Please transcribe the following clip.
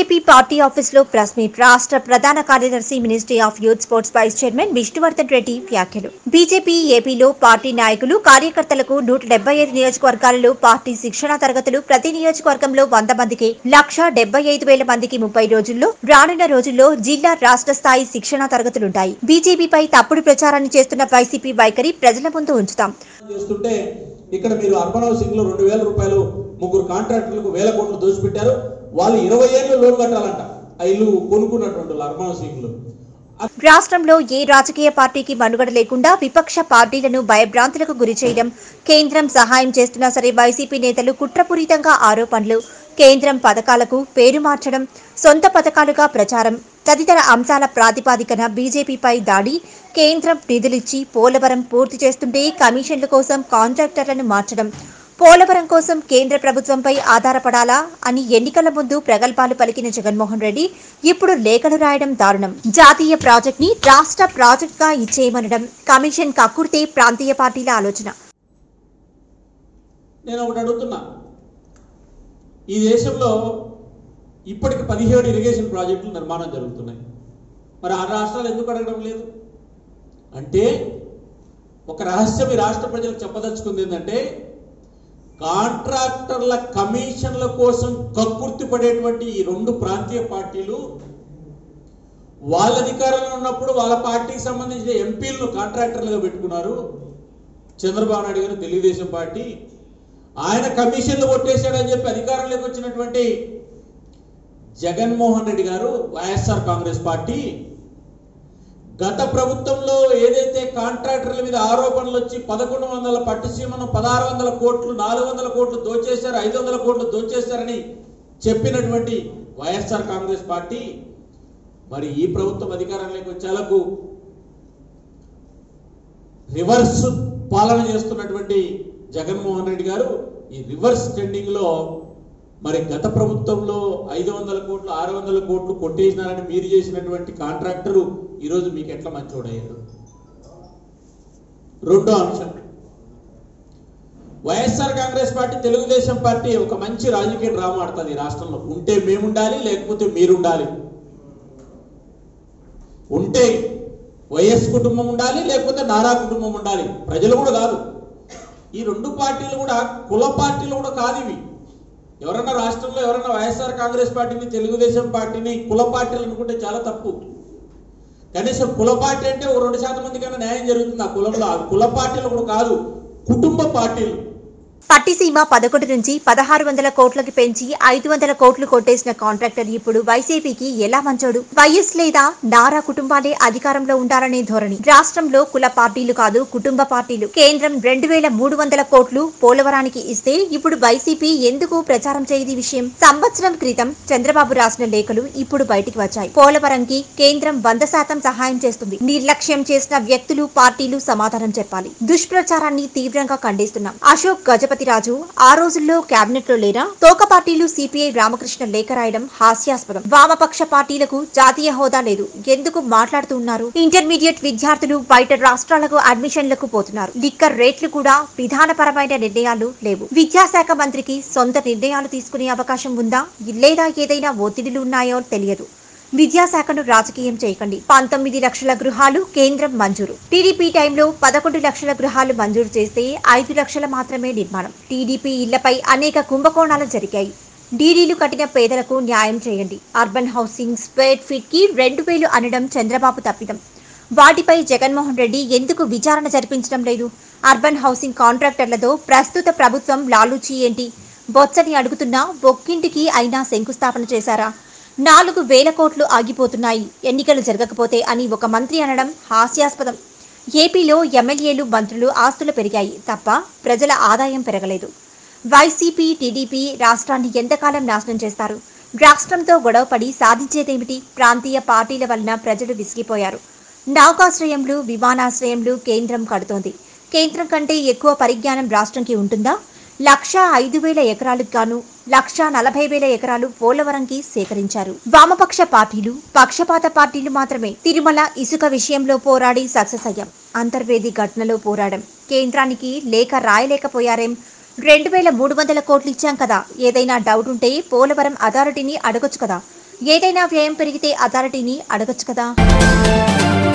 BJP party ఆఫీసులో press meet రాష్ట్ర ప్రధాన కార్యదర్శి ministry of youth sports vice chairman Vishnuvardhan Reddy వ్యాఖ్యలు బీజేపీ ఏపీలో పార్టీ నాయకులు కార్యకర్తలకు నూట డెబ్బై ఐదు నియోజకవర్గాలలో పార్టీ శిక్షణా తరగతులు ప్రతి నియోజకవర్గంలో వంద మందికి లక్ష డెబ్బై ఐదు వేల మందికి ముప్పై రోజుల్లో రానున్న రోజుల్లో జిల్లా రాష్ట్ర స్థాయి శిక్షణా తరగతులుంటాయి బీజేపీపై తప్పుడు ప్రచారాన్ని చేస్తున్న వైసీపీ వైఖరి ప్రజల ముందు ఉంచుతాం చేస్తుంటే ఇక్కడ మీరు అర్బన్ హౌసింగ్ లో రెండు వేల రూపాయలు ముగ్గురు కాంట్రాక్టర్లకు వేల కోట్లు దోచిపెట్టారు వాళ్ళు ఇరవై ఏళ్ళు లోన్ కట్టాలంట ఆ ఇల్లు కొనుక్కున్నటువంటి వాళ్ళు అర్బన్ హౌసింగ్ లో రాష్ట్రంలో ఏ రాజకీయ పార్టీకి మనుగడ లేకుండా విపక్ష పార్టీలను భయభ్రాంతులకు గురి చేయడం కేంద్రం సహాయం చేస్తున్నా సరే వైసీపీ నేతలు కుట్రపూరితంగా ఆరోపణలు కేంద్రం పథకాలకు పేరు మార్చడం సొంత పథకాలుగా ప్రచారం తదితర అంశాల ప్రాతిపాదికన బీజేపీపై దాడి కేంద్రం నిధులిచ్చి పోలవరం పూర్తి చేస్తుంటే కమిషన్ల కోసం కాంట్రాక్టర్లను మార్చడం పోలవరం కోసం కేంద్ర ప్రభుత్వంపై ఆధారపడాలా అని ఎన్నికల ముందు ప్రగల్భాలు పలికిన జగన్మోహన్ రెడ్డి ఇప్పుడు లేఖలు రాయడం దారుణం జాతీయ ప్రాజెక్ట్ ని రాష్ట్ర ప్రాజెక్ట్ గా ఇచ్చేయమనడం కమిషన్ కక్కుర్తే ప్రాంతీయ పార్టీల ఆలోచన నేను ఒకటి అడుగుతున్నా ఈ దేశంలో ఇప్పటికి పదిహేడు ఇరిగేషన్ ప్రాజెక్టులు నిర్మాణం జరుగుతున్నాయి మరి ఆ రాష్ట్రాలు ఎందుకు అడగడం లేదు అంటే ఒక రహస్యం ఈ రాష్ట్ర ప్రజలకు చెప్పదలుచుకుంది ఏంటంటే కాంట్రాక్టర్ల కమిషన్ల కోసం కక్కుర్తి పడేటువంటి ఈ రెండు ప్రాంతీయ పార్టీలు వాళ్ళ అధికారంలో ఉన్నప్పుడు వాళ్ళ పార్టీకి సంబంధించిన ఎంపీలను కాంట్రాక్టర్లుగా పెట్టుకున్నారు చంద్రబాబు నాయుడు గారు తెలుగుదేశం పార్టీ ఆయన కమిషన్లు కొట్టేశాడని చెప్పి అధికారంలోకి వచ్చినటువంటి జగన్మోహన్ రెడ్డి గారు వైఎస్ఆర్ కాంగ్రెస్ పార్టీ గత ప్రభుత్వంలో ఏదైతే కాంట్రాక్టర్ల మీద ఆరోపణలు వచ్చి పదకొండు వందల పట్టుసీమను పదహారు వందల కోట్లు నాలుగు వందల కోట్లు దోచేశారు ఐదు వందల కోట్లు దోచేశారని చెప్పినటువంటి వైఎస్ఆర్ కాంగ్రెస్ పార్టీ మరి ఈ ప్రభుత్వం అధికారంలోకి వచ్చేలకు రివర్స్ పాలన చేస్తున్నటువంటి జగన్మోహన్ రెడ్డి గారు ఈ రివర్స్ ట్రెండింగ్ లో మరి గత ప్రభుత్వంలో ఐదు వందల కోట్లు ఆరు వందల కోట్లు కొట్టేసినారని మీరు చేసినటువంటి కాంట్రాక్టరు ఈరోజు మీకు ఎట్లా మంచోడయ్యారు రెండో అంశం YSR Congress party Telugu Desam party ఒక మంచి రాజకీయ డ్రామా ఆడుతుంది ఈ రాష్ట్రంలో ఉంటే మేముండాలి లేకపోతే మీరుండాలి ఉంటే వైఎస్ కుటుంబం ఉండాలి లేకపోతే నారా కుటుంబం ఉండాలి ప్రజలు కూడా కాదు ఈ రెండు పార్టీలు కూడా కుల పార్టీలు కూడా కాదు ఇవి ఎవరన్నా రాష్ట్రంలో ఎవరన్నా వైఎస్ఆర్ కాంగ్రెస్ పార్టీని తెలుగుదేశం పార్టీని కుల పార్టీలు అనుకుంటే చాలా తప్పు కనీసం కుల పార్టీ అంటే ఒక రెండు శాతం మంది కన్నా న్యాయం జరుగుతుంది ఆ కులంలో ఆ కుల పార్టీలు కూడా కాదు కుటుంబ పార్టీలు పట్టిసీమ పదకొండు నుంచి పదహారు వందల కోట్లకి పెంచి ఐదు వందల కోట్లు కొట్టేసిన కాంట్రాక్టర్ ఇప్పుడు వైసీపీకి ఎలా మంచోడు వైఎస్ లేదా నారా కుటుంబాలే అధికారంలో ఉండాలనే ధోరణి రాష్ట్రంలో కుల పార్టీలు కాదు కుటుంబ పార్టీలు కేంద్రం రెండు వేల మూడు వందల కోట్లు పోలవరానికి ఇస్తే ఇప్పుడు వైసీపీ ఎందుకు ప్రచారం చేయది విషయం సంవత్సరం క్రితం చంద్రబాబు రాసిన లేఖలు ఇప్పుడు బయటికి వచ్చాయి పోలవరంకి కేంద్రం వంద శాతం సహాయం చేస్తుంది నిర్లక్ష్యం చేసిన వ్యక్తులు పార్టీలు సమాధానం చెప్పాలి దుష్ప్రచారాన్ని తీవ్రంగా ఖండిస్తున్నాం అశోక్ గజపతిరాజు ఆ రోజుల్లో కేబినెట్ లో లేరా తోక పార్టీలు సిపిఐ రామకృష్ణ లేఖ రాయడం హాస్యాస్పదం వామపక్ష పార్టీలకు జాతీయ హోదా లేదు ఎందుకు మాట్లాడుతూ ఉన్నారు ఇంటర్మీడియట్ విద్యార్థులు బయట రాష్ట్రాలకు అడ్మిషన్లకు పోతున్నారు లిక్కర్ రేట్లు కూడా విధానపరమైన నిర్ణయాలు లేవు విద్యాశాఖ మంత్రికి సొంత నిర్ణయాలు తీసుకునే అవకాశం ఉందా లేదా ఏదైనా ఒత్తిడిలు ఉన్నాయో తెలియదు విద్యాశాఖను రాజకీయం చేయకండి పంతొమ్మిది లక్షల గృహాలు కేంద్రం మంజూరు టీడీపీ టైంలో పదకొండు లక్షల గృహాలు మంజూరు చేస్తే ఐదు లక్షల మాత్రమే నిర్మాణం టీడీపీ ఇళ్లపై అనేక కుంభకోణాలు జరిగాయి డీడీలు కట్టిన పేదలకు న్యాయం చేయండి అర్బన్ హౌసింగ్ స్క్వేర్ ఫీట్ కి రెండు వేలు అనడం చంద్రబాబు తప్పిదం వాటిపై జగన్మోహన్ రెడ్డి ఎందుకు విచారణ జరిపించడం లేదు అర్బన్ హౌసింగ్ కాంట్రాక్టర్లతో ప్రస్తుత ప్రభుత్వం లాలూచి ఏంటి బొత్సని అడుగుతున్నా ఒక్కింటికి అయినా శంకుస్థాపన చేశారా నాలుగు వేల కోట్లు ఆగిపోతున్నాయి ఎన్నికలు జరగకపోతే అని ఒక మంత్రి అనడం హాస్యాస్పదం ఏపీలో ఎమ్మెల్యేలు మంత్రులు ఆస్తులు పెరిగాయి తప్ప ప్రజల ఆదాయం పెరగలేదు వైసీపీ టీడీపీ రాష్ట్రాన్ని ఎంతకాలం నాశనం చేస్తారు రాష్ట్రంతో గొడవపడి సాధించేదేమిటి ప్రాంతీయ పార్టీల వలన ప్రజలు విసిగిపోయారు నౌకాశ్రయంలు విమానాశ్రయంలు కేంద్రం కడుతోంది కేంద్రం కంటే ఎక్కువ పరిజ్ఞానం రాష్ట్రంకి ఉంటుందా లక్ష ఐదు వేల ఎకరాలకు గాను లక్ష నలభై వేల ఎకరాలు పోలవరంకి సేకరించారు వామపక్ష పార్టీలు పక్షపాత పార్టీలు మాత్రమే తిరుమల ఇసుక విషయంలో పోరాడి సక్సెస్ అయ్యాం అంతర్వేది ఘటనలో పోరాడం కేంద్రానికి లేఖ రాయలేకపోయారేం రెండు వేల మూడు వందల కోట్లు ఇచ్చాం కదా ఏదైనా డౌట్ ఉంటే పోలవరం అథారిటీని అడగొచ్చు కదా ఏదైనా వ్యయం పెరిగితే అథారిటీని అడగచ్చు కదా